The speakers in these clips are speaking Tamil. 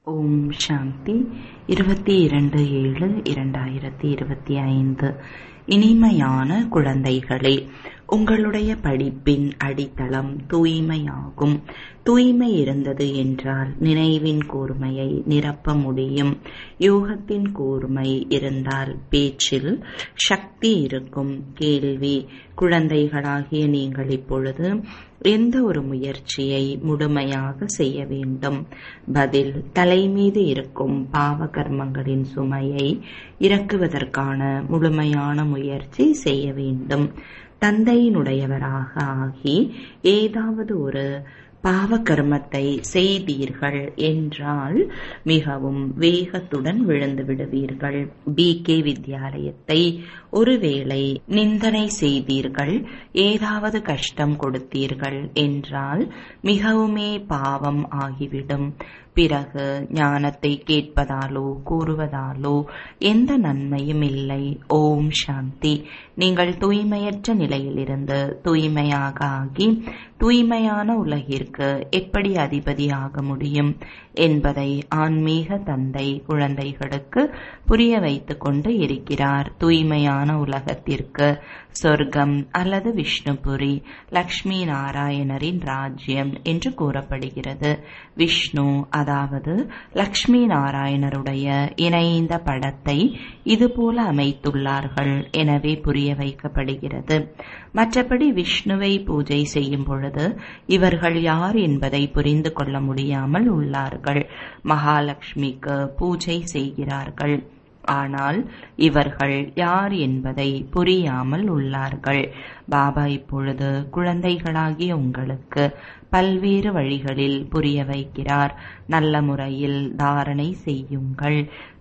ஓம் சாந்தி இருபத்தி இரண்டு ஏழு இரண்டாயிரத்தி இருபத்தி ஐந்து இனிமையான குழந்தைகளே உங்களுடைய படிப்பின் அடித்தளம் தூய்மையாகும் தூய்மை இருந்தது என்றால் நினைவின் கூர்மையை நிரப்ப முடியும் யோகத்தின் கூர்மை இருந்தால் பேச்சில் சக்தி இருக்கும் கேள்வி குழந்தைகளாகிய நீங்கள் இப்பொழுது எந்த ஒரு முயற்சியை முழுமையாக செய்ய வேண்டும் பதில் தலைமீது இருக்கும் பாவ கர்மங்களின் சுமையை இறக்குவதற்கான முழுமையான முயற்சி செய்ய வேண்டும் தந்தையினுடையவராக ஆகி ஏதாவது ஒரு பாவ கர்மத்தை செய்தீர்கள் என்றால் மிகவும் வேகத்துடன் விழுந்து விடுவீர்கள் பி கே வித்யாலயத்தை ஒருவேளை நிந்தனை செய்தீர்கள் ஏதாவது கஷ்டம் கொடுத்தீர்கள் என்றால் மிகவுமே பாவம் ஆகிவிடும் பிறகு ஞானத்தை கேட்பதாலோ கூறுவதாலோ எந்த நன்மையும் இல்லை ஓம் சாந்தி நீங்கள் தூய்மையற்ற நிலையிலிருந்து தூய்மையாக ஆகி தூய்மையான உலகிற்கு எப்படி அதிபதியாக முடியும் என்பதை ஆன்மீக தந்தை குழந்தைகளுக்கு புரிய வைத்துக் கொண்டு இருக்கிறார் தூய்மையான உலகத்திற்கு சொர்க்கம் அல்லது விஷ்ணுபுரி லக்ஷ்மி நாராயணரின் ராஜ்யம் என்று கூறப்படுகிறது விஷ்ணு அதாவது லக்ஷ்மி நாராயணருடைய இணைந்த படத்தை இதுபோல அமைத்துள்ளார்கள் எனவே புரிய வைக்கப்படுகிறது மற்றபடி விஷ்ணுவை பூஜை செய்யும் பொழுது இவர்கள் யார் என்பதை புரிந்து கொள்ள முடியாமல் உள்ளார்கள் மகாலட்சுமிக்கு பூஜை செய்கிறார்கள் ஆனால் இவர்கள் யார் என்பதை புரியாமல் உள்ளார்கள் பாபா இப்பொழுது குழந்தைகளாகிய உங்களுக்கு பல்வேறு வழிகளில் புரிய வைக்கிறார் நல்ல முறையில் தாரணை செய்யுங்கள்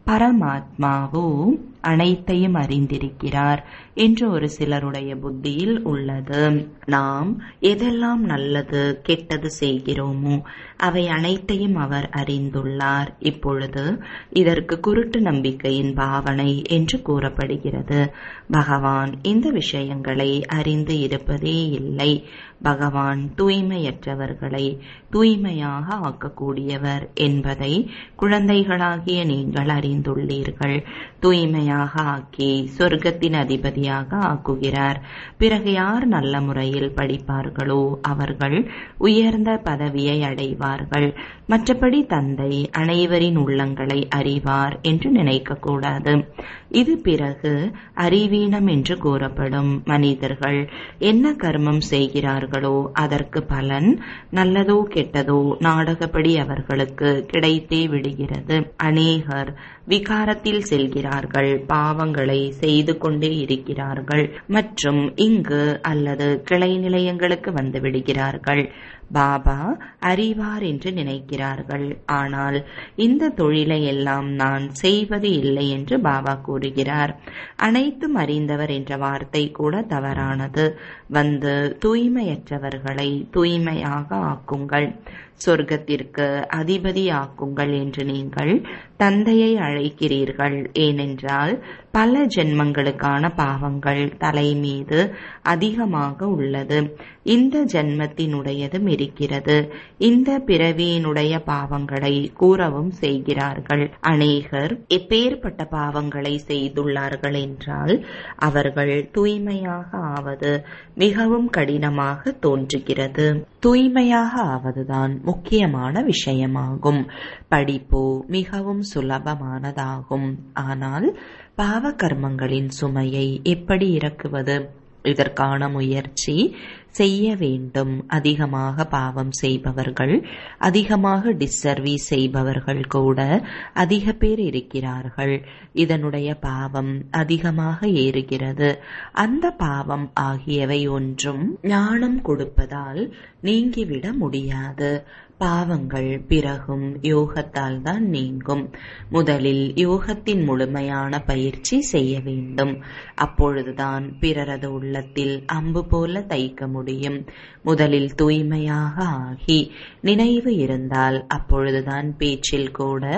பரமாத்மாவோ அனைத்தையும் அறிந்திருக்கிறார் என்று ஒரு சிலருடைய புத்தியில் உள்ளது நாம் எதெல்லாம் நல்லது கெட்டது செய்கிறோமோ அவை அனைத்தையும் அவர் அறிந்துள்ளார் இப்பொழுது இதற்கு குருட்டு நம்பிக்கையின் பாவனை என்று கூறப்படுகிறது பகவான் இந்த விஷயங்களை அறிந்து இருப்பதே இல்லை பகவான் தூய்மையற்றவர்களை தூய்மையாக ஆக்கக்கூடியவர் என்பதை குழந்தைகளாகிய நீங்கள் அறிந்துள்ளீர்கள் தூய்மையாக ஆக்கி சொர்க்கத்தின் அதிபதியாக ஆக்குகிறார் பிறகு யார் நல்ல முறையில் படிப்பார்களோ அவர்கள் உயர்ந்த பதவியை அடைவார்கள் மற்றபடி தந்தை அனைவரின் உள்ளங்களை அறிவார் என்று நினைக்கக்கூடாது இது பிறகு அறிவீனம் என்று கூறப்படும் மனிதர்கள் என்ன கர்மம் செய்கிறார்களோ அதற்கு பலன் நல்லதோ கெட்டதோ நாடகப்படி அவர்களுக்கு கிடைத்தே விடுகிறது அநேகர் விகாரத்தில் செல்கிறார்கள் பாவங்களை செய்து கொண்டே இருக்கிறார்கள் மற்றும் இங்கு அல்லது கிளை நிலையங்களுக்கு வந்து விடுகிறார்கள் பாபா அறிவார் என்று நினைக்கிறார்கள் ஆனால் இந்த தொழிலை எல்லாம் நான் செய்வது இல்லை என்று பாபா கூறுகிறார் அனைத்தும் அறிந்தவர் என்ற வார்த்தை கூட தவறானது வந்து தூய்மையற்றவர்களை தூய்மையாக ஆக்குங்கள் சொர்க்கத்திற்கு அதிபதி ஆக்குங்கள் என்று நீங்கள் தந்தையை அழைக்கிறீர்கள் ஏனென்றால் பல ஜென்மங்களுக்கான பாவங்கள் தலை மீது அதிகமாக உள்ளது இந்த ஜென்மத்தினுடையதும் இருக்கிறது இந்த பிறவியினுடைய பாவங்களை கூறவும் செய்கிறார்கள் அநேகர் எப்பேற்பட்ட பாவங்களை செய்துள்ளார்கள் என்றால் அவர்கள் தூய்மையாக ஆவது மிகவும் கடினமாக தோன்றுகிறது தூய்மையாக ஆவதுதான் முக்கியமான விஷயமாகும் படிப்போ மிகவும் சுலபமானதாகும் ஆனால் பாவ கர்மங்களின் சுமையை எப்படி இறக்குவது இதற்கான முயற்சி செய்ய வேண்டும் அதிகமாக பாவம் செய்பவர்கள் அதிகமாக டிஸ்சர்வீஸ் செய்பவர்கள் கூட அதிக பேர் இருக்கிறார்கள் இதனுடைய பாவம் அதிகமாக ஏறுகிறது அந்த பாவம் ஆகியவை ஒன்றும் ஞானம் கொடுப்பதால் நீங்கிவிட முடியாது பாவங்கள் பிறகும் யோகத்தால் தான் நீங்கும் முதலில் யோகத்தின் முழுமையான பயிற்சி செய்ய வேண்டும் அப்பொழுதுதான் பிறரது உள்ளத்தில் அம்பு போல தைக்க முடியும் முதலில் தூய்மையாக ஆகி நினைவு இருந்தால் அப்பொழுதுதான் பேச்சில் கூட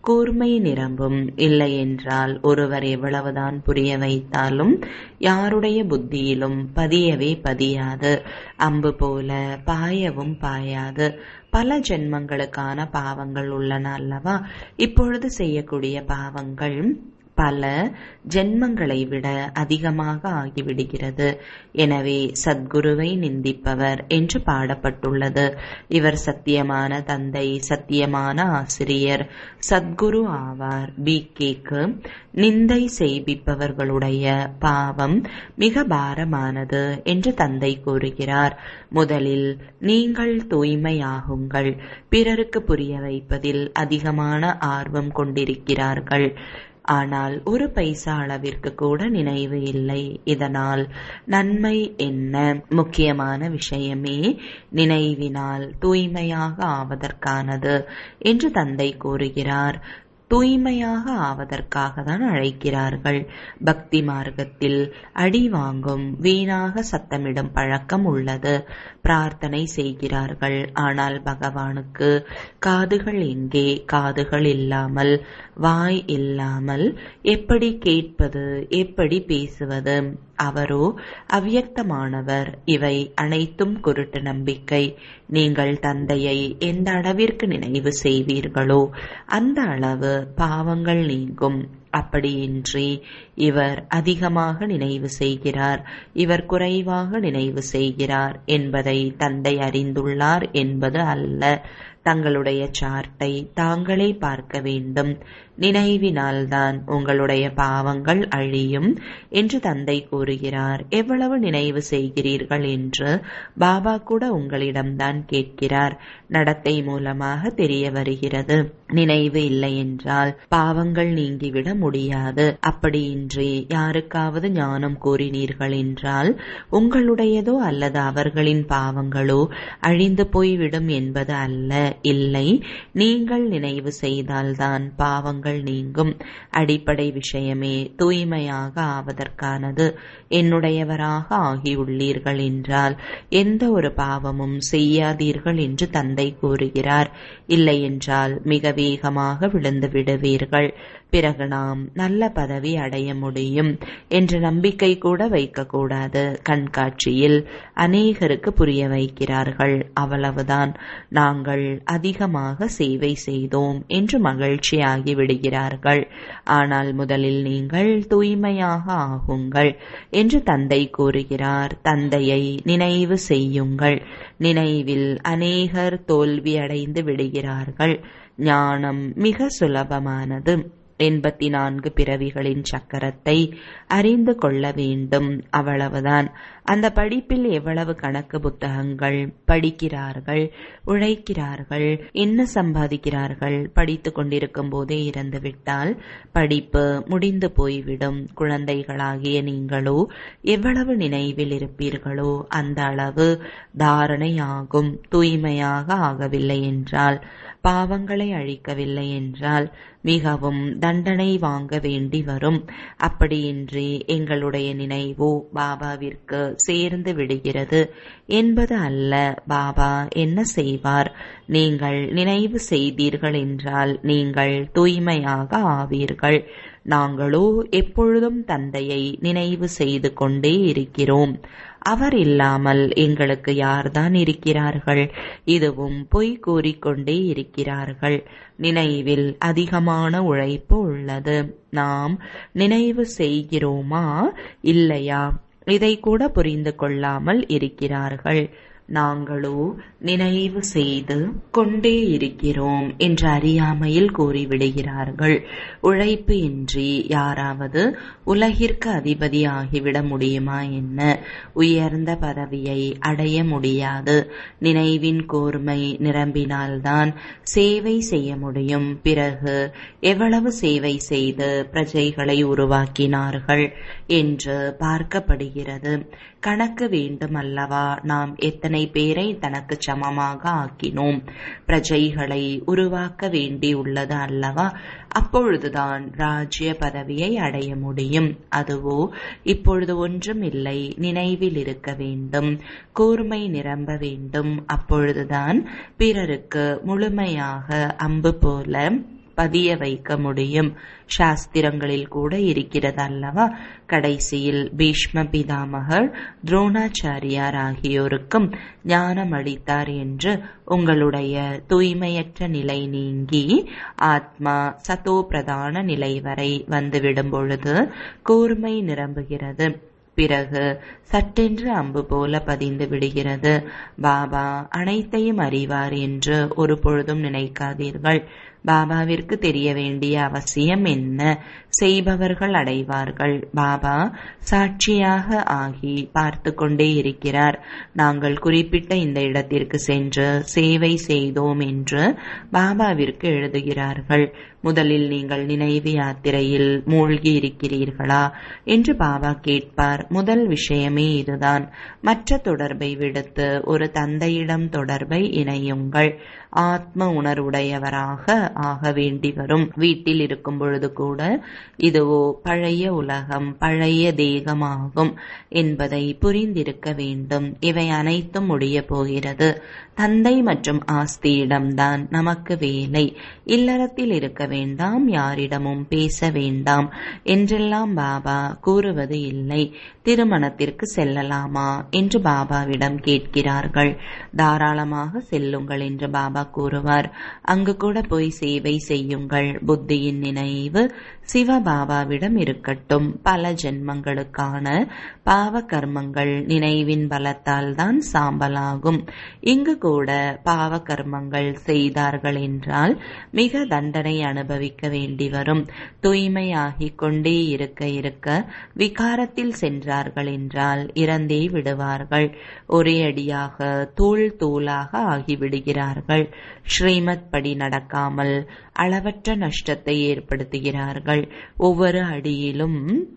கூர்மை நிரம்பும் இல்லை என்றால் ஒருவர் எவ்வளவுதான் புரிய வைத்தாலும் யாருடைய புத்தியிலும் பதியவே பதியாது அம்பு போல பாயவும் பாயாது பல ஜென்மங்களுக்கான பாவங்கள் உள்ளன அல்லவா இப்பொழுது செய்யக்கூடிய பாவங்கள் பல ஜென்மங்களை விட அதிகமாக ஆகிவிடுகிறது எனவே சத்குருவை நிந்திப்பவர் என்று பாடப்பட்டுள்ளது இவர் சத்தியமான தந்தை சத்தியமான ஆசிரியர் சத்குரு ஆவார் பி கேக்கு நிந்தை செய்விப்பவர்களுடைய பாவம் மிக பாரமானது என்று தந்தை கூறுகிறார் முதலில் நீங்கள் தூய்மையாகுங்கள் பிறருக்கு புரிய வைப்பதில் அதிகமான ஆர்வம் கொண்டிருக்கிறார்கள் ஆனால் ஒரு பைசா அளவிற்கு கூட நினைவு இல்லை இதனால் நன்மை என்ன முக்கியமான விஷயமே நினைவினால் தூய்மையாக ஆவதற்கானது என்று தந்தை கூறுகிறார் தூய்மையாக ஆவதற்காக தான் அழைக்கிறார்கள் பக்தி மார்க்கத்தில் அடி வாங்கும் வீணாக சத்தமிடும் பழக்கம் உள்ளது பிரார்த்தனை செய்கிறார்கள் ஆனால் பகவானுக்கு காதுகள் எங்கே காதுகள் இல்லாமல் வாய் இல்லாமல் எப்படி கேட்பது எப்படி பேசுவது அவரோ அவ்யக்தமானவர் இவை அனைத்தும் குருட்டு நம்பிக்கை நீங்கள் தந்தையை எந்த அளவிற்கு நினைவு செய்வீர்களோ அந்த அளவு பாவங்கள் நீங்கும் அப்படியின்றி இவர் அதிகமாக நினைவு செய்கிறார் இவர் குறைவாக நினைவு செய்கிறார் என்பதை தந்தை அறிந்துள்ளார் என்பது அல்ல தங்களுடைய சார்ட்டை தாங்களே பார்க்க வேண்டும் நினைவினால்தான் உங்களுடைய பாவங்கள் அழியும் என்று தந்தை கூறுகிறார் எவ்வளவு நினைவு செய்கிறீர்கள் என்று பாபா கூட உங்களிடம்தான் கேட்கிறார் நடத்தை மூலமாக தெரிய வருகிறது நினைவு இல்லை என்றால் பாவங்கள் நீங்கிவிட முடியாது அப்படியின்றி யாருக்காவது ஞானம் கூறினீர்கள் என்றால் உங்களுடையதோ அல்லது அவர்களின் பாவங்களோ அழிந்து போய்விடும் என்பது அல்ல இல்லை நீங்கள் நினைவு செய்தால்தான் பாவங்கள் நீங்கும் அடிப்படை விஷயமே தூய்மையாக ஆவதற்கானது என்னுடையவராக ஆகியுள்ளீர்கள் என்றால் எந்த ஒரு பாவமும் செய்யாதீர்கள் என்று தந்தை கூறுகிறார் இல்லை என்றால் மிக வேகமாக விழுந்து விடுவீர்கள் பிறகு நாம் நல்ல பதவி அடைய முடியும் என்ற நம்பிக்கை கூட வைக்கக்கூடாது கண்காட்சியில் அநேகருக்கு புரிய வைக்கிறார்கள் அவ்வளவுதான் நாங்கள் அதிகமாக சேவை செய்தோம் என்று மகிழ்ச்சியாகி விடுகிறார்கள் ஆனால் முதலில் நீங்கள் தூய்மையாக ஆகுங்கள் என்று தந்தை கூறுகிறார் தந்தையை நினைவு செய்யுங்கள் நினைவில் அநேகர் தோல்வியடைந்து விடுகிறார்கள் ஞானம் மிக சுலபமானது எண்பத்தி நான்கு பிறவிகளின் சக்கரத்தை அறிந்து கொள்ள வேண்டும் அவ்வளவுதான் அந்த படிப்பில் எவ்வளவு கணக்கு புத்தகங்கள் படிக்கிறார்கள் உழைக்கிறார்கள் என்ன சம்பாதிக்கிறார்கள் படித்து கொண்டிருக்கும் போதே இறந்துவிட்டால் படிப்பு முடிந்து போய்விடும் குழந்தைகளாகிய நீங்களோ எவ்வளவு நினைவில் இருப்பீர்களோ அந்த அளவு தாரணையாகும் தூய்மையாக ஆகவில்லை என்றால் பாவங்களை அழிக்கவில்லை என்றால் மிகவும் தண்டனை வாங்க வேண்டி வரும் அப்படியின்றி எங்களுடைய நினைவோ பாபாவிற்கு சேர்ந்து விடுகிறது என்பது அல்ல பாபா என்ன செய்வார் நீங்கள் நினைவு செய்தீர்கள் என்றால் நீங்கள் தூய்மையாக ஆவீர்கள் நாங்களோ எப்பொழுதும் தந்தையை நினைவு செய்து கொண்டே இருக்கிறோம் அவர் இல்லாமல் எங்களுக்கு யார்தான் இருக்கிறார்கள் இதுவும் பொய் கூறிக்கொண்டே இருக்கிறார்கள் நினைவில் அதிகமான உழைப்பு உள்ளது நாம் நினைவு செய்கிறோமா இல்லையா இதை கூட புரிந்து கொள்ளாமல் இருக்கிறார்கள் நாங்களோ நினைவு செய்து கொண்டே இருக்கிறோம் என்று அறியாமையில் கூறிவிடுகிறார்கள் உழைப்பு இன்றி யாராவது உலகிற்கு அதிபதி ஆகிவிட முடியுமா என்ன உயர்ந்த பதவியை அடைய முடியாது நினைவின் கூர்மை நிரம்பினால்தான் சேவை செய்ய முடியும் பிறகு எவ்வளவு சேவை செய்து பிரஜைகளை உருவாக்கினார்கள் என்று பார்க்கப்படுகிறது கணக்கு வேண்டும் அல்லவா நாம் எத்தனை பேரை தனக்கு சமமாக ஆக்கினோம் பிரஜைகளை உருவாக்க வேண்டியுள்ளது அல்லவா அப்பொழுதுதான் ராஜ்ய பதவியை அடைய முடியும் அதுவோ இப்பொழுது ஒன்றும் இல்லை நினைவில் இருக்க வேண்டும் கூர்மை நிரம்ப வேண்டும் அப்பொழுதுதான் பிறருக்கு முழுமையாக அம்பு போல பதிய வைக்க முடியும் சாஸ்திரங்களில் கூட இருக்கிறது அல்லவா கடைசியில் பீஷ்ம பிதாமகர் துரோணாச்சாரியார் ஆகியோருக்கும் ஞானம் அளித்தார் என்று உங்களுடைய தூய்மையற்ற நிலை நீங்கி ஆத்மா சதோ பிரதான நிலை வரை வந்துவிடும் பொழுது கூர்மை நிரம்புகிறது பிறகு சட்டென்று அம்பு போல பதிந்து விடுகிறது பாபா அனைத்தையும் அறிவார் என்று ஒரு பொழுதும் நினைக்காதீர்கள் பாபாவிற்கு தெரிய வேண்டிய அவசியம் என்ன செய்பவர்கள் அடைவார்கள் பாபா சாட்சியாக ஆகி பார்த்து கொண்டே இருக்கிறார் நாங்கள் குறிப்பிட்ட இந்த இடத்திற்கு சென்று சேவை செய்தோம் என்று பாபாவிற்கு எழுதுகிறார்கள் முதலில் நீங்கள் நினைவு யாத்திரையில் மூழ்கி இருக்கிறீர்களா என்று பாபா கேட்பார் முதல் விஷயமே இதுதான் மற்ற தொடர்பை விடுத்து ஒரு தந்தையிடம் தொடர்பை இணையுங்கள் ஆத்ம உணர்வுடையவராக ஆக வேண்டி வரும் வீட்டில் இருக்கும் பொழுது கூட இதுவோ பழைய உலகம் பழைய தேகமாகும் என்பதை புரிந்திருக்க வேண்டும் இவை அனைத்தும் முடிய போகிறது தந்தை மற்றும் ஆஸ்தியிடம்தான் நமக்கு வேலை இல்லறத்தில் இருக்க வேண்டாம் யாரிடமும் பேச வேண்டாம் என்றெல்லாம் பாபா கூறுவது இல்லை திருமணத்திற்கு செல்லலாமா என்று பாபாவிடம் கேட்கிறார்கள் தாராளமாக செல்லுங்கள் என்று பாபா கூறுவார் அங்கு கூட போய் சேவை செய்யுங்கள் புத்தியின் நினைவு சிவபாபாவிடம் இருக்கட்டும் பல ஜென்மங்களுக்கான பாவ கர்மங்கள் நினைவின் பலத்தால் தான் சாம்பலாகும் இங்கு கூட பாவ கர்மங்கள் செய்தார்கள் என்றால் மிக தண்டனை அனுபவிக்க வேண்டி வரும் தூய்மையாகிக் கொண்டே இருக்க இருக்க விகாரத்தில் சென்றார்கள் என்றால் இறந்தே விடுவார்கள் ஒரே அடியாக தூள் தூளாக ஆகிவிடுகிறார்கள் ஸ்ரீமத் படி நடக்காமல் அளவற்ற நஷ்டத்தை ஏற்படுத்துகிறார்கள் ஒவ்வொரு அடியிலும்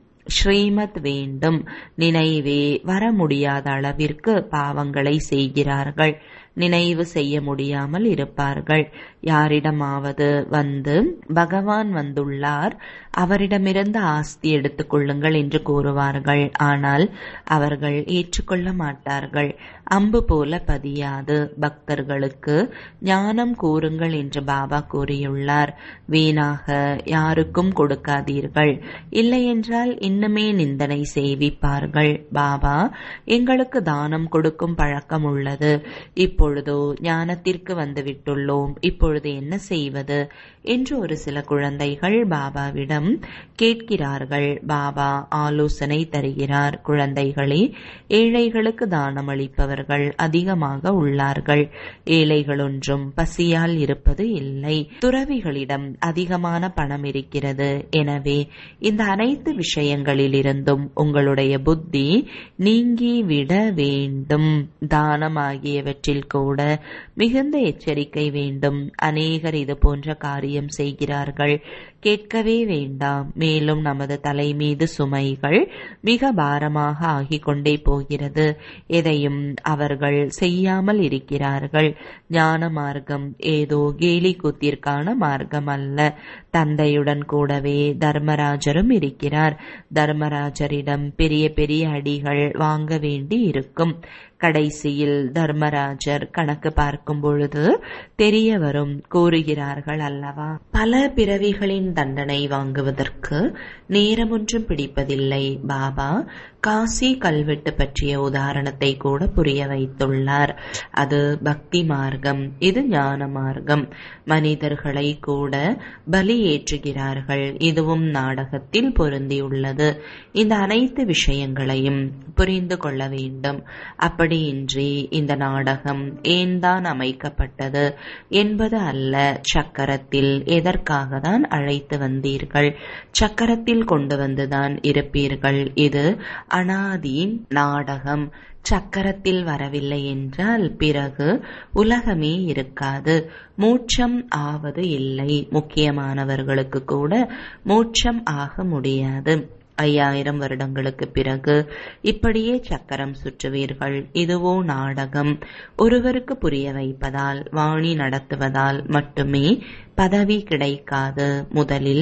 ஸ்ரீமத் வேண்டும் நினைவே வர முடியாத அளவிற்கு பாவங்களை செய்கிறார்கள் நினைவு செய்ய முடியாமல் இருப்பார்கள் யாரிடமாவது வந்து பகவான் வந்துள்ளார் அவரிடமிருந்து ஆஸ்தி எடுத்துக் கொள்ளுங்கள் என்று கூறுவார்கள் ஆனால் அவர்கள் ஏற்றுக்கொள்ள மாட்டார்கள் அம்பு போல பதியாது பக்தர்களுக்கு ஞானம் கூறுங்கள் என்று பாபா கூறியுள்ளார் வீணாக யாருக்கும் கொடுக்காதீர்கள் இல்லையென்றால் இன்னுமே நிந்தனை செய்விப்பார்கள் பாபா எங்களுக்கு தானம் கொடுக்கும் பழக்கம் உள்ளது இப்பொழுதோ ஞானத்திற்கு வந்துவிட்டுள்ளோம் இப்பொழுது என்ன செய்வது என்று ஒரு சில குழந்தைகள் பாபாவிடம் கேட்கிறார்கள் பாபா ஆலோசனை தருகிறார் குழந்தைகளே ஏழைகளுக்கு தானம் அளிப்பவர்கள் அதிகமாக உள்ளார்கள் ஏழைகள் ஒன்றும் பசியால் இருப்பது இல்லை துறவிகளிடம் அதிகமான பணம் இருக்கிறது எனவே இந்த அனைத்து விஷயங்களிலிருந்தும் உங்களுடைய புத்தி நீங்கிவிட வேண்டும் தானம் ஆகியவற்றில் கூட மிகுந்த எச்சரிக்கை வேண்டும் அநேகர் இது போன்ற காரியம் செய்கிறார்கள் கேட்கவே வேண்டாம் மேலும் நமது தலை மீது சுமைகள் மிக பாரமாக ஆகிக் கொண்டே போகிறது எதையும் அவர்கள் செய்யாமல் இருக்கிறார்கள் ஞான மார்க்கம் ஏதோ கேலி கூத்திற்கான மார்க்கம் அல்ல தந்தையுடன் கூடவே தர்மராஜரும் இருக்கிறார் தர்மராஜரிடம் பெரிய பெரிய அடிகள் வாங்க வேண்டி இருக்கும் கடைசியில் தர்மராஜர் கணக்கு பார்க்கும் பொழுது தெரிய வரும் கூறுகிறார்கள் அல்லவா பல பிறவிகளின் தண்டனை வாங்குவதற்கு நேரமொன்றும் பிடிப்பதில்லை பாபா காசி கல்வெட்டு பற்றிய உதாரணத்தை கூட புரிய வைத்துள்ளார் அது பக்தி மார்க்கம் இது ஞான மார்க்கம் மனிதர்களை கூட பலி ஏற்றுகிறார்கள் இதுவும் நாடகத்தில் பொருந்தியுள்ளது இந்த அனைத்து விஷயங்களையும் புரிந்து கொள்ள வேண்டும் அப்படியின்றி இந்த நாடகம் ஏன் தான் அமைக்கப்பட்டது என்பது அல்ல சக்கரத்தில் எதற்காக தான் அழைத்து வந்தீர்கள் சக்கரத்தில் கொண்டு வந்துதான் இருப்பீர்கள் இது அனாதி நாடகம் சக்கரத்தில் வரவில்லை என்றால் பிறகு உலகமே இருக்காது மூச்சம் ஆவது இல்லை முக்கியமானவர்களுக்கு கூட மூச்சம் ஆக முடியாது ஐயாயிரம் வருடங்களுக்கு பிறகு இப்படியே சக்கரம் சுற்றுவீர்கள் இதுவோ நாடகம் ஒருவருக்கு புரிய வைப்பதால் வாணி நடத்துவதால் மட்டுமே பதவி கிடைக்காது முதலில்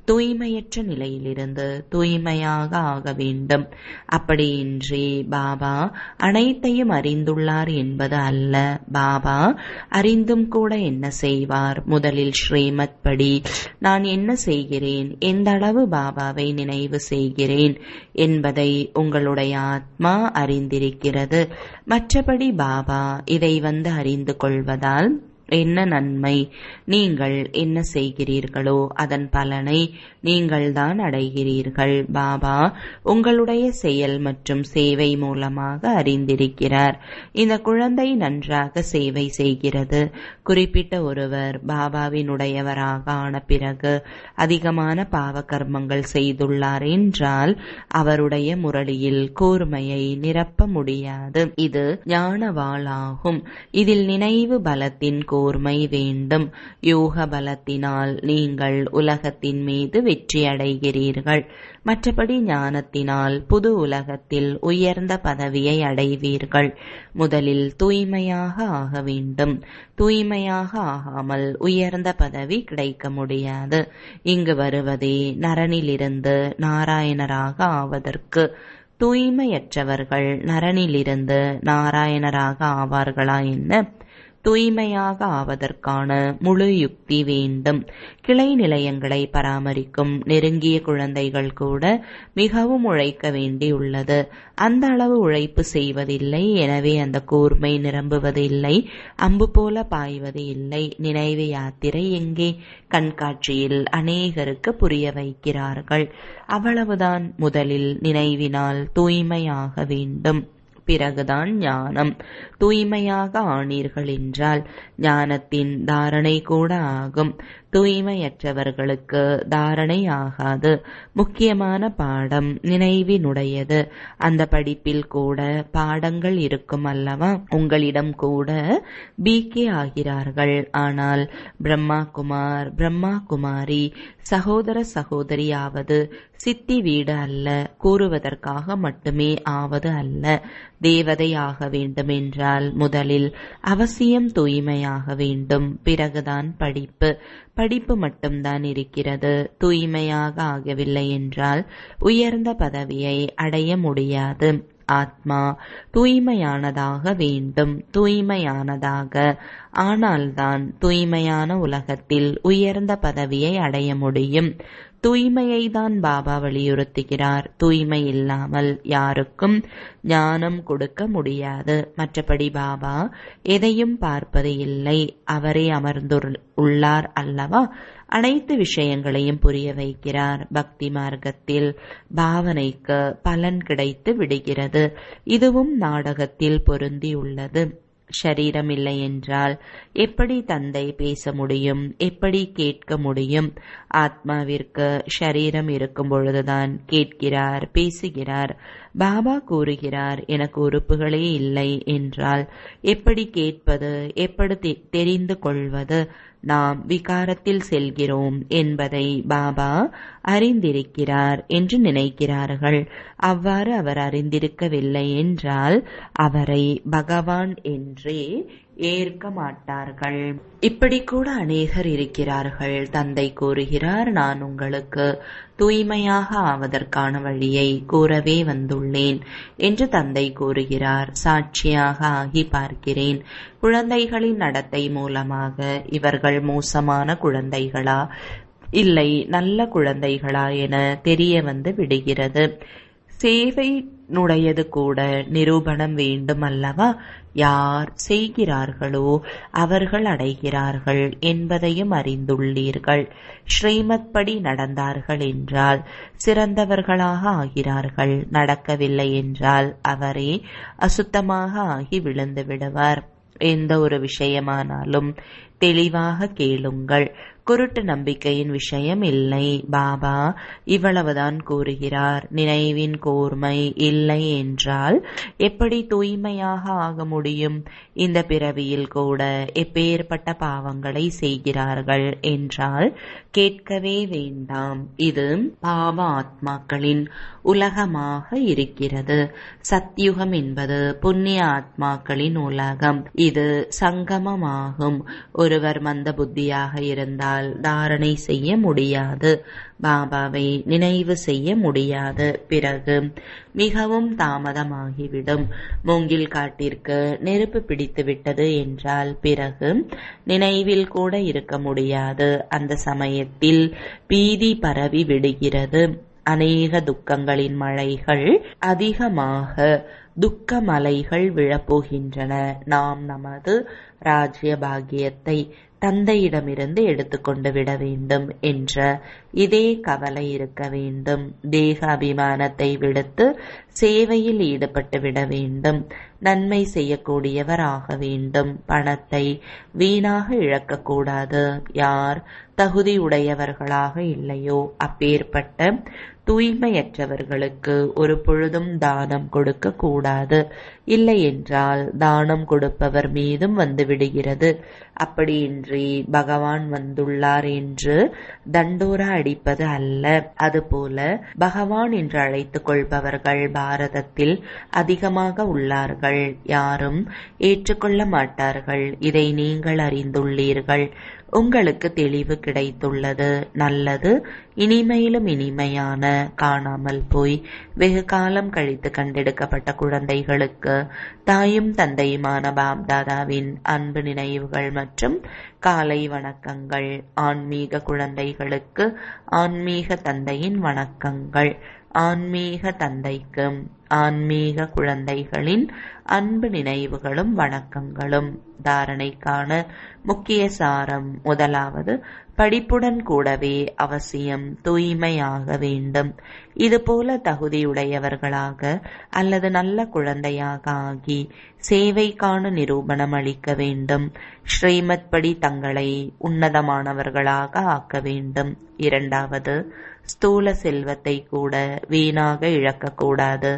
தூய்மையற்ற நிலையிலிருந்து தூய்மையாக ஆக வேண்டும் அப்படியின்றி பாபா அனைத்தையும் அறிந்துள்ளார் என்பது அல்ல பாபா அறிந்தும் கூட என்ன செய்வார் முதலில் ஸ்ரீமத் படி நான் என்ன செய்கிறேன் எந்த அளவு பாபாவை நினைவு செய்கிறேன் என்பதை உங்களுடைய ஆத்மா அறிந்திருக்கிறது மற்றபடி பாபா இதை வந்து அறிந்து கொள்வதால் என்ன நன்மை நீங்கள் என்ன செய்கிறீர்களோ அதன் பலனை நீங்கள்தான் அடைகிறீர்கள் பாபா உங்களுடைய செயல் மற்றும் சேவை மூலமாக அறிந்திருக்கிறார் இந்த குழந்தை நன்றாக சேவை செய்கிறது குறிப்பிட்ட ஒருவர் பாபாவினுடையவராக ஆன பிறகு அதிகமான பாவ கர்மங்கள் செய்துள்ளார் என்றால் அவருடைய முரளியில் கூர்மையை நிரப்ப முடியாது இது ஞானவாளாகும் இதில் நினைவு பலத்தின் கூர்மை வேண்டும் யோக பலத்தினால் நீங்கள் உலகத்தின் மீது வெற்றி அடைகிறீர்கள் மற்றபடி ஞானத்தினால் புது உலகத்தில் உயர்ந்த பதவியை அடைவீர்கள் முதலில் தூய்மையாக ஆக வேண்டும் தூய்மையாக ஆகாமல் உயர்ந்த பதவி கிடைக்க முடியாது இங்கு வருவதே நரனிலிருந்து நாராயணராக ஆவதற்கு தூய்மையற்றவர்கள் நரனிலிருந்து நாராயணராக ஆவார்களா என்ன தூய்மையாக ஆவதற்கான முழு யுக்தி வேண்டும் கிளை நிலையங்களை பராமரிக்கும் நெருங்கிய குழந்தைகள் கூட மிகவும் உழைக்க வேண்டியுள்ளது அந்த அளவு உழைப்பு செய்வதில்லை எனவே அந்த கூர்மை நிரம்புவதில்லை அம்பு போல பாய்வது இல்லை நினைவு யாத்திரை எங்கே கண்காட்சியில் அநேகருக்கு புரிய வைக்கிறார்கள் அவ்வளவுதான் முதலில் நினைவினால் தூய்மையாக வேண்டும் பிறகுதான் ஞானம் தூய்மையாக ஆனீர்கள் என்றால் ஞானத்தின் தாரணை கூட ஆகும் தூய்மையற்றவர்களுக்கு தாரணை ஆகாது முக்கியமான பாடம் நினைவினுடையது அந்த படிப்பில் கூட பாடங்கள் இருக்கும் அல்லவா உங்களிடம் கூட பிகே ஆகிறார்கள் ஆனால் பிரம்மா குமார் பிரம்மா குமாரி சகோதர சகோதரி ஆவது சித்தி வீடு அல்ல கூறுவதற்காக மட்டுமே ஆவது அல்ல தேவதை ஆக வேண்டும் என்றால் முதலில் அவசியம் தூய்மையாக வேண்டும் பிறகுதான் படிப்பு படிப்பு மட்டும்தான் இருக்கிறது தூய்மையாக ஆகவில்லை என்றால் உயர்ந்த பதவியை அடைய முடியாது ஆத்மா தூய்மையானதாக வேண்டும் தூய்மையானதாக ஆனால்தான் தூய்மையான உலகத்தில் உயர்ந்த பதவியை அடைய முடியும் தூய்மையை தான் பாபா வலியுறுத்துகிறார் தூய்மை இல்லாமல் யாருக்கும் ஞானம் கொடுக்க முடியாது மற்றபடி பாபா எதையும் பார்ப்பது இல்லை அவரே அமர்ந்துள்ளார் அல்லவா அனைத்து விஷயங்களையும் புரிய வைக்கிறார் பக்தி மார்க்கத்தில் பாவனைக்கு பலன் கிடைத்து விடுகிறது இதுவும் நாடகத்தில் பொருந்தியுள்ளது ஷரீரம் இல்லை என்றால் எப்படி தந்தை பேச முடியும் எப்படி கேட்க முடியும் ஆத்மாவிற்கு ஷரீரம் இருக்கும் பொழுதுதான் கேட்கிறார் பேசுகிறார் பாபா கூறுகிறார் எனக்கு உறுப்புகளே இல்லை என்றால் எப்படி கேட்பது எப்படி தெரிந்து கொள்வது நாம் விகாரத்தில் செல்கிறோம் என்பதை பாபா அறிந்திருக்கிறார் என்று நினைக்கிறார்கள் அவ்வாறு அவர் அறிந்திருக்கவில்லை என்றால் அவரை பகவான் என்றே ஏற்க மாட்டார்கள் இப்படி கூட அநேகர் இருக்கிறார்கள் தந்தை கூறுகிறார் நான் உங்களுக்கு தூய்மையாக ஆவதற்கான வழியை கூறவே வந்துள்ளேன் என்று தந்தை கூறுகிறார் சாட்சியாக ஆகி பார்க்கிறேன் குழந்தைகளின் நடத்தை மூலமாக இவர்கள் மோசமான குழந்தைகளா இல்லை நல்ல குழந்தைகளா என தெரிய வந்து விடுகிறது சேவைனுடையது கூட நிரூபணம் வேண்டும் அல்லவா யார் செய்கிறார்களோ அவர்கள் அடைகிறார்கள் என்பதையும் அறிந்துள்ளீர்கள் ஸ்ரீமத் படி நடந்தார்கள் என்றால் சிறந்தவர்களாக ஆகிறார்கள் நடக்கவில்லை என்றால் அவரே அசுத்தமாக ஆகி விழுந்து விடுவார் எந்த ஒரு விஷயமானாலும் தெளிவாக கேளுங்கள் குருட்டு நம்பிக்கையின் விஷயம் இல்லை பாபா இவ்வளவுதான் கூறுகிறார் நினைவின் கூர்மை இல்லை என்றால் எப்படி தூய்மையாக ஆக முடியும் இந்த பிறவியில் கூட எப்பேற்பட்ட பாவங்களை செய்கிறார்கள் என்றால் கேட்கவே வேண்டாம் இது பாவ ஆத்மாக்களின் உலகமாக இருக்கிறது சத்யுகம் என்பது புண்ணிய ஆத்மாக்களின் உலகம் இது சங்கமமாகும் ஒருவர் மந்த புத்தியாக இருந்தால் என்றால் தாரணை செய்ய முடியாது பாபாவை நினைவு செய்ய முடியாது பிறகு மிகவும் தாமதமாகிவிடும் மூங்கில் காட்டிற்கு நெருப்பு பிடித்து விட்டது என்றால் பிறகு நினைவில் கூட இருக்க முடியாது அந்த சமயத்தில் பீதி பரவி விடுகிறது அநேக துக்கங்களின் மழைகள் அதிகமாக துக்க மலைகள் விழப்போகின்றன நாம் நமது ராஜ்ய பாகியத்தை தந்தையிடமிருந்து எடுத்துக்கொண்டு விட வேண்டும் என்ற இதே கவலை இருக்க வேண்டும் தேக அபிமானத்தை விடுத்து சேவையில் ஈடுபட்டு விட வேண்டும் நன்மை செய்யக்கூடியவர் ஆக வேண்டும் பணத்தை வீணாக இழக்கக்கூடாது யார் தகுதி உடையவர்களாக இல்லையோ அப்பேற்பட்ட தூய்மையற்றவர்களுக்கு ஒரு பொழுதும் தானம் கொடுக்க கூடாது இல்லை என்றால் தானம் கொடுப்பவர் மீதும் வந்து விடுகிறது அப்படியின்றி பகவான் வந்துள்ளார் என்று தண்டோரா அடிப்பது அல்ல அதுபோல பகவான் என்று அழைத்துக் கொள்பவர்கள் பாரதத்தில் அதிகமாக உள்ளார்கள் யாரும் ஏற்றுக்கொள்ள மாட்டார்கள் இதை நீங்கள் அறிந்துள்ளீர்கள் உங்களுக்கு தெளிவு கிடைத்துள்ளது நல்லது இனிமையிலும் இனிமையான காணாமல் போய் வெகு காலம் கழித்து கண்டெடுக்கப்பட்ட குழந்தைகளுக்கு தாயும் தந்தையுமான பாப்தாதாவின் அன்பு நினைவுகள் மற்றும் காலை வணக்கங்கள் ஆன்மீக குழந்தைகளுக்கு ஆன்மீக தந்தையின் வணக்கங்கள் ஆன்மீக தந்தைக்கு ஆன்மீக குழந்தைகளின் அன்பு நினைவுகளும் வணக்கங்களும் தாரணைக்கான முக்கிய சாரம் முதலாவது படிப்புடன் கூடவே அவசியம் தூய்மையாக வேண்டும் இதுபோல தகுதியுடையவர்களாக அல்லது நல்ல குழந்தையாக ஆகி சேவைக்கான நிரூபணம் அளிக்க வேண்டும் ஸ்ரீமத் படி தங்களை உன்னதமானவர்களாக ஆக்க வேண்டும் இரண்டாவது ஸ்தூல செல்வத்தை கூட வீணாக இழக்கக்கூடாது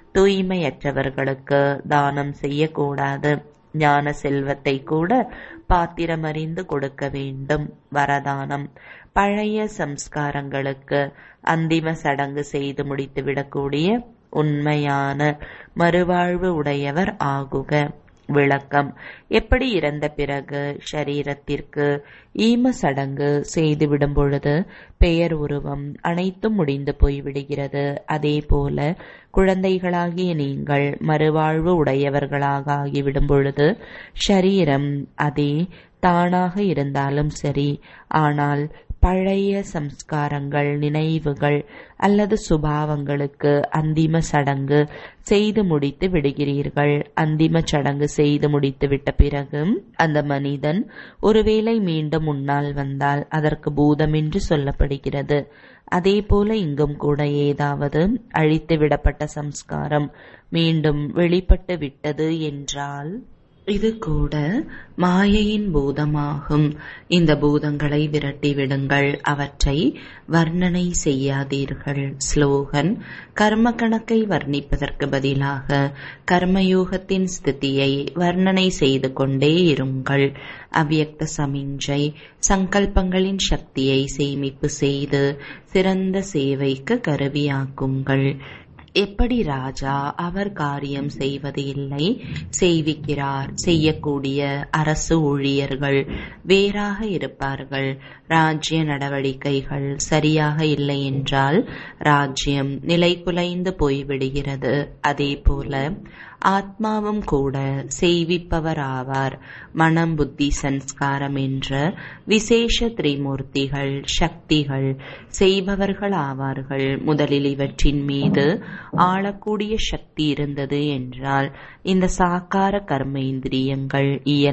தூய்மையற்றவர்களுக்கு தானம் செய்யக்கூடாது ஞான செல்வத்தை கூட பாத்திரமறிந்து கொடுக்க வேண்டும் வரதானம் பழைய சம்ஸ்காரங்களுக்கு அந்திம சடங்கு செய்து முடித்துவிடக்கூடிய உண்மையான மறுவாழ்வு உடையவர் ஆகுக விளக்கம் எப்படி இறந்த பிறகு ஷரீரத்திற்கு ஈம சடங்கு செய்துவிடும் பொழுது பெயர் உருவம் அனைத்தும் முடிந்து போய்விடுகிறது அதே போல குழந்தைகளாகிய நீங்கள் மறுவாழ்வு உடையவர்களாக ஆகிவிடும் பொழுது ஷரீரம் அதே தானாக இருந்தாலும் சரி ஆனால் பழைய சம்ஸ்காரங்கள் நினைவுகள் அல்லது சுபாவங்களுக்கு அந்திம சடங்கு செய்து முடித்து விடுகிறீர்கள் அந்திம சடங்கு செய்து முடித்து விட்ட பிறகு அந்த மனிதன் ஒருவேளை மீண்டும் முன்னால் வந்தால் அதற்கு பூதம் என்று சொல்லப்படுகிறது அதே போல இங்கும் கூட ஏதாவது அழித்து விடப்பட்ட சம்ஸ்காரம் மீண்டும் வெளிப்பட்டு விட்டது என்றால் இது கூட மாயையின் பூதமாகும் இந்த பூதங்களை விரட்டி விடுங்கள் அவற்றை வர்ணனை செய்யாதீர்கள் ஸ்லோகன் கர்ம கணக்கை வர்ணிப்பதற்கு பதிலாக கர்மயோகத்தின் ஸ்திதியை வர்ணனை செய்து கொண்டே இருங்கள் அவ்யக்த சமிஞ்சை சங்கல்பங்களின் சக்தியை சேமிப்பு செய்து சிறந்த சேவைக்கு கருவியாக்குங்கள் எப்படி ராஜா அவர் காரியம் செய்வது இல்லை செய்விக்கிறார் செய்யக்கூடிய அரசு ஊழியர்கள் வேறாக இருப்பார்கள் ராஜ்ய நடவடிக்கைகள் சரியாக இல்லை என்றால் ராஜ்யம் நிலைகுலைந்து போய்விடுகிறது அதே போல ஆத்மாவும் கூட செய்விப்பவர் ஆவார் மனம் புத்தி சன்ஸ்காரம் என்ற விசேஷ திரிமூர்த்திகள் சக்திகள் செய்பவர்கள் ஆவார்கள் முதலில் இவற்றின் மீது ஆளக்கூடிய சக்தி இருந்தது என்றால் இந்த சாக்கார கர்மேந்திரியங்கள்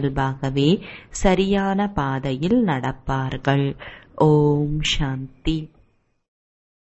இயல்பாகவே சரியான பாதையில் நடப்பார்கள் ஓம் சாந்தி